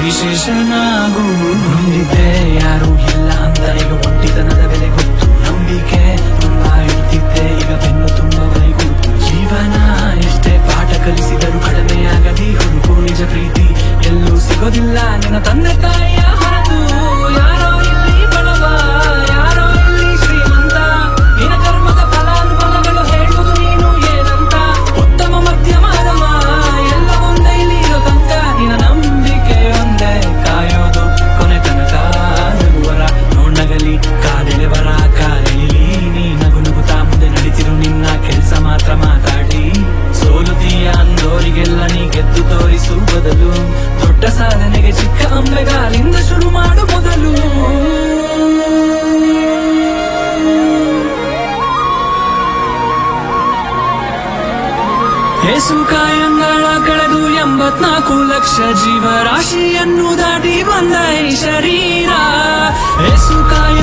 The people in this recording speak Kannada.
ವಿಶೇಷನಾಗು ನೊಂದಿದ್ದೆ ಯಾರು ಇಲ್ಲ ಅಂತ ಈಗ ಒಂಟಿತನದ ಬೆಲೆ ಗೊತ್ತು ನಂಬಿಕೆ ತುಂಬಾ ಇಡ್ತಿದ್ದೆ ಈಗ ಬೆನ್ನು ತುಂಬ ಗುರುತು ಜೀವನ ಎಷ್ಟೇ ಪಾಠ ಕಲಿಸಿದರೂ ಕಡಿಮೆಯಾಗದಿ ಹುಡುಕು ನಿಜ ಪ್ರೀತಿ ಎಲ್ಲೂ ಸಿಗೋದಿಲ್ಲ ನಿನ್ನ ತಂದೆ ತಾಯಿಯ ಹೊರತು ಯಾರೋ ಇಲ್ಲಿ ಬಡವ ಯಾರೋ ಇಲ್ಲಿ ಶ್ರೀಮಂತ ನಿನ್ನ ಕರ್ಮದ ಫಲಾನುಫಲಗಳು ಹೇಳುವುದು ನೀನು ಏನಂತ ಉತ್ತಮ ಮಧ್ಯಮ ಅಧಮ ಎಲ್ಲ ಒಂದೇ ಇಲ್ಲಿ ಇರೋ ತನಕ ನಿನ್ನ ನಂಬಿಕೆ ಒಂದೇ ಕಾಯೋದು ಕೊನೆ ತನಕ ನಗುವರ ನೋಡ್ನಗಲಿ ಕಾದೆಳೆವರ ಕಾಲೆಲಿ ನೀ ನಗು ನಗುತ್ತಾ ಮುಂದೆ ನಡೀತಿರು ನಿನ್ನ ಕೆಲಸ ಮಾತ್ರ ಮಾತಾಡಿ ಸೋಲುತ್ತೀಯ ಅಂದೋರಿಗೆಲ್ಲ ನೀ ಗೆದ್ದು ತೋರಿಸು ಬದಲು ದೊಡ್ಡ ಸಾಧನೆಗೆ ಚಿಕ್ಕ ಅಂಬೆಗಾಲಿಂದ ಶುರು ಮಾಡು ಮೊದಲು ಏಸು ಕಾಯಂಗಳ ಕಳೆದು ಎಂಬತ್ನಾಲ್ಕು ಲಕ್ಷ ಜೀವರಾಶಿಯನ್ನು ದಾಟಿ ಬಂದ ಈ ಶರೀರ ಏಸು ಕಾಯ